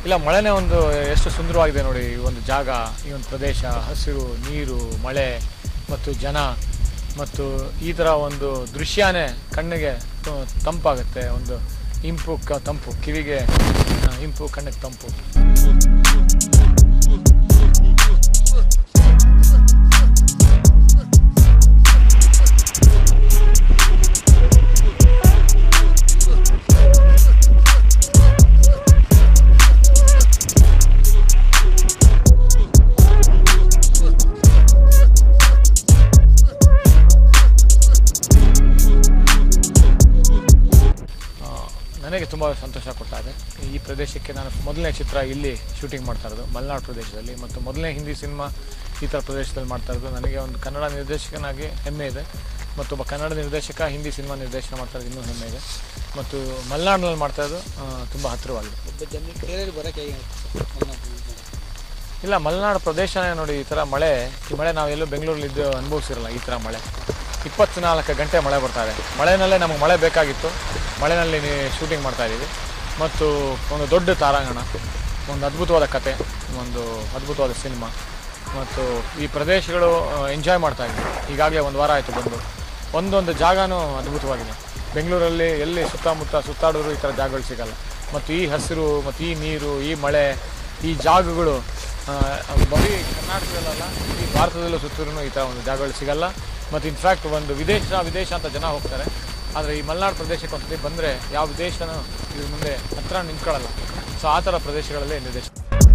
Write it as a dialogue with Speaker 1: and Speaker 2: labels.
Speaker 1: ಇಲ್ಲ ಮಳೆನೇ ಒಂದು ಎಷ್ಟು ಸುಂದರವಾಗಿದೆ ನೋಡಿ ಈ ಒಂದು ಜಾಗ ಈ ಒಂದು ಪ್ರದೇಶ ಹಸಿರು ನೀರು ಮಳೆ ಮತ್ತು ಜನ ಮತ್ತು ಈ ಥರ ಒಂದು ದೃಶ್ಯನೇ ಕಣ್ಣಿಗೆ ತು- ತಂಪಾಗುತ್ತೆ ಒಂದು ಇಂಪು ಕ ತಂಪು ಕಿವಿಗೆ ಆ, ಇಂಪು ಕಣ್ಣಿಗೆ ತಂಪು ಆ, ನನಗೆ ತುಂಬ ಸಂತೋಷ ಕೊಟ್ಟಾಗ ಈ ಪ್ರದೇಶಕ್ಕೆ ನಾನು ಮೊದಲನೇ ಚಿತ್ರ ಇಲ್ಲಿ ಶೂಟಿಂಗ್ ಮಾಡ್ತಾ ಇರೋದು ಮಲೆನಾಡು ಪ್ರದೇಶದಲ್ಲಿ ಮತ್ತು ಮೊದಲನೇ ಹಿಂದಿ ಸಿನಿಮಾ ಈ ಥರ ಪ್ರದೇಶದಲ್ಲಿ ಮಾಡ್ತಾ ಇರೋದು ನನಗೆ ಒಂದು ಕನ್ನಡ ನಿರ್ದೇಶಕನಾಗಿ ಹೆಮ್ಮೆ ಇದೆ ಮತ್ತು ಒಬ್ಬ ಕನ್ನಡ ನಿರ್ದೇಶಕ ಹಿಂದಿ ಸಿನಿಮಾ ನಿರ್ದೇಶನ ಮಾಡ್ತಾ ಇರೋದು ಇನ್ನೂ ಹೆಮ್ಮೆ ಇದೆ ಮತ್ತು ಮಲೆನಾಡಿನಲ್ಲಿ ಮಾಡ್ತಾ ಇರೋದು ತುಂಬ ಹತ್ತಿರವಾಗಿದೆ
Speaker 2: ಒಬ್ಬ ಜನರಿಗೆ ಕೇರಳ ಬರೋಕೆ ಹೇಗೆ ಮಲೆನಾಡು
Speaker 1: ಇಲ್ಲ ಮಲೆನಾಡು ಪ್ರದೇಶನೇ ನೋಡಿ ಈ ಥರ ಮಳೆ ಈ ಮಳೆ ನಾವೆಲ್ಲೂ ಬೆಂಗಳೂರಲ್ಲಿ ಇದ್ದು ಅನುಭವಿಸಿರಲ್ಲ ಈ ಥರ ಮಳೆ ಇಪ್ಪತ್ನಾಲ್ಕು ಗಂಟೆ ಮಳೆ ಬರ್ತಾ ಇದೆ ಮಳೆನಲ್ಲೇ ನಮಗೆ ಮಳೆ ಬೇಕಾಗಿತ್ತು ಮಳೆನಲ್ಲಿ ಶೂಟಿಂಗ್ ಮಾಡ್ತಾ ಇದ್ದೀವಿ ಮತ್ತು ಒಂದು ದೊಡ್ಡ ತಾರಾಂಗಣ ಒಂದು ಅದ್ಭುತವಾದ ಕತೆ ಒಂದು ಅದ್ಭುತವಾದ ಸಿನಿಮಾ ಮತ್ತು ಈ ಪ್ರದೇಶಗಳು ಎಂಜಾಯ್ ಮಾಡ್ತಾ ಇದ್ದೀವಿ ಈಗಾಗಲೇ ಒಂದು ವಾರ ಆಯಿತು ಬಂದು ಒಂದೊಂದು ಜಾಗನೂ ಅದ್ಭುತವಾಗಿದೆ ಬೆಂಗಳೂರಲ್ಲಿ ಎಲ್ಲಿ ಸುತ್ತಮುತ್ತ ಸುತ್ತಾಡಿದ್ರು ಈ ಥರ ಜಾಗಗಳು ಸಿಗಲ್ಲ ಮತ್ತು ಈ ಹಸಿರು ಮತ್ತು ಈ ನೀರು ಈ ಮಳೆ ಈ ಜಾಗಗಳು ಆ, ಅದು ಬರೀ ಕರ್ನಾಟಕದಲ್ಲ ಈ ಭಾರತದಲ್ಲೂ ಸುತ್ತರೂ ಈ ಥರ ಒಂದು ಜಾಗಗಳು ಸಿಗಲ್ಲ ಮತ್ತು ಇನ್ಫ್ಯಾಕ್ಟ್ ಒಂದು ವಿದೇಶ ವಿದೇಶ ಅಂತ ಜನ ಹೋಗ್ತಾರೆ ಆದರೆ ಈ ಮಲೆನಾಡು ಪ್ರದೇಶಕ್ಕೆ ಒಂದ್ಸತಿ ಬಂದರೆ ಯಾವ ವಿದೇಶನೂ ಇದ್ರ ಮುಂದೆ ಹತ್ರ ನಿಂತ್ಕೊಳ್ಳಲ್ಲ ಸೊ ಆ ಥರ ಪ್ರದೇಶಗಳಲ್ಲಿ ನಿರ್ದೇಶ